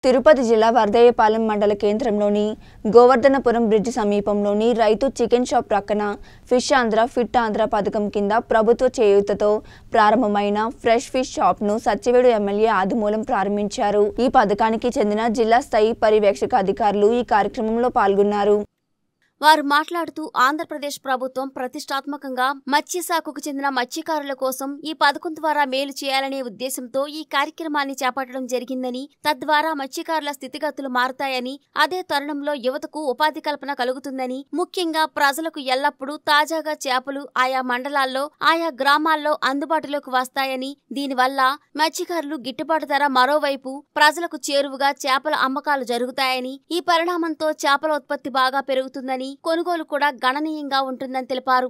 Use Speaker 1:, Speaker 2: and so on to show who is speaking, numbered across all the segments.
Speaker 1: తిరుపతి జిల్లా వర్ధయ్యపాలెం మండల కేంద్రంలోని గోవర్ధనపురం బ్రిడ్జి సమీపంలోని రైతు చికెన్ షాప్ ప్రక్కన ఫిష్ ఆంధ్ర ఫిట్ ఆంధ్ర పథకం కింద ప్రభుత్వ చేయూతతో ప్రారంభమైన ఫ్రెష్ ఫిష్ షాప్ను సత్యవేడు ఎమ్మెల్యే ఆదిమూలం ప్రారంభించారు ఈ పథకానికి చెందిన జిల్లా స్థాయి పర్యవేక్షక అధికారులు ఈ కార్యక్రమంలో పాల్గొన్నారు
Speaker 2: వారు మాట్లాడుతూ ఆంధ్రప్రదేశ్ ప్రభుత్వం ప్రతిష్టాత్మకంగా మత్స్య శాఖకు చెందిన మత్స్యకారుల కోసం ఈ పథకం ద్వారా మేలు చేయాలనే ఉద్దేశంతో ఈ కార్యక్రమాన్ని చేపట్టడం జరిగిందని తద్వారా మత్స్యకారుల స్థితిగతులు మారుతాయని అదే తరుణంలో యువతకు ఉపాధి కల్పన కలుగుతుందని ముఖ్యంగా ప్రజలకు ఎల్లప్పుడూ తాజాగా చేపలు ఆయా మండలాల్లో ఆయా గ్రామాల్లో అందుబాటులోకి వస్తాయని దీనివల్ల మత్స్యకారులు గిట్టుబాటు ధర మరోవైపు ప్రజలకు చేరువగా చేపల అమ్మకాలు జరుగుతాయని ఈ పరిణామంతో చేపల ఉత్పత్తి బాగా పెరుగుతుందని కొనుగోలు కూడా గణనీయంగా ఉంటుందని తెలిపారు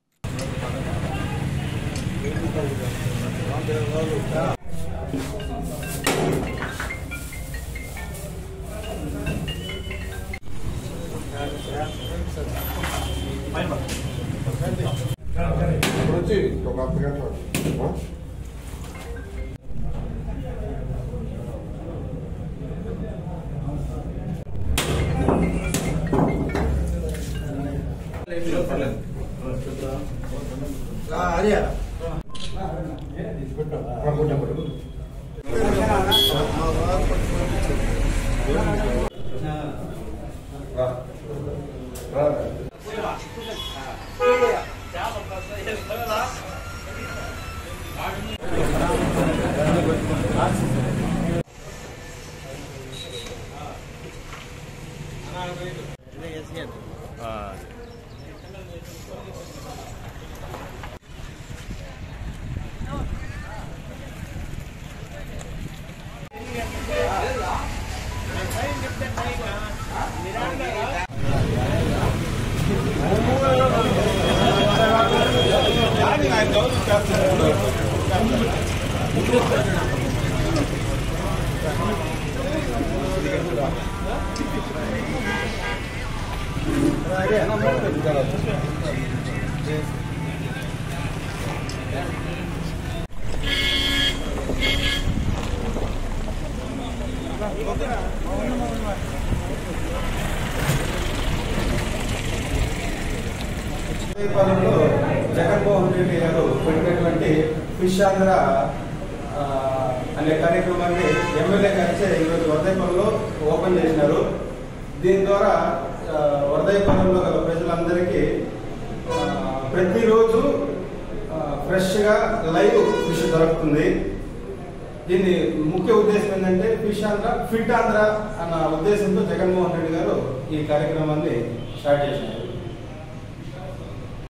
Speaker 3: ఇప్పుడు వచ్చి ఒక అర్ధ గంట ఆ? రా. రా.
Speaker 4: పాలనలో జగన్మోహన్ రెడ్డి గారు పెట్టినటువంటి ఫిష్ ఆంధ్ర ఆ, అనే కార్యక్రమాన్ని ఎమ్మెల్యే గారిచే ఈరోజు వరదైపల్లిలో ఓపెన్ చేసినారు దీని ద్వారా ఆ, వరదైపల్లిలో గల ప్రజలందరికీ ఆ, ప్రతిరోజు ఆ, ఫ్రెష్గా లైవ్ ఫిష్ దొరుకుతుంది దీని ముఖ్య ఉద్దేశం ఏంటంటే ఫిష్ ఆంధ్ర ఫిట్ ఆంధ్ర అన్న ఉద్దేశంతో జగన్మోహన్ రెడ్డి గారు ఈ కార్యక్రమాన్ని స్టార్ట్ చేసినారు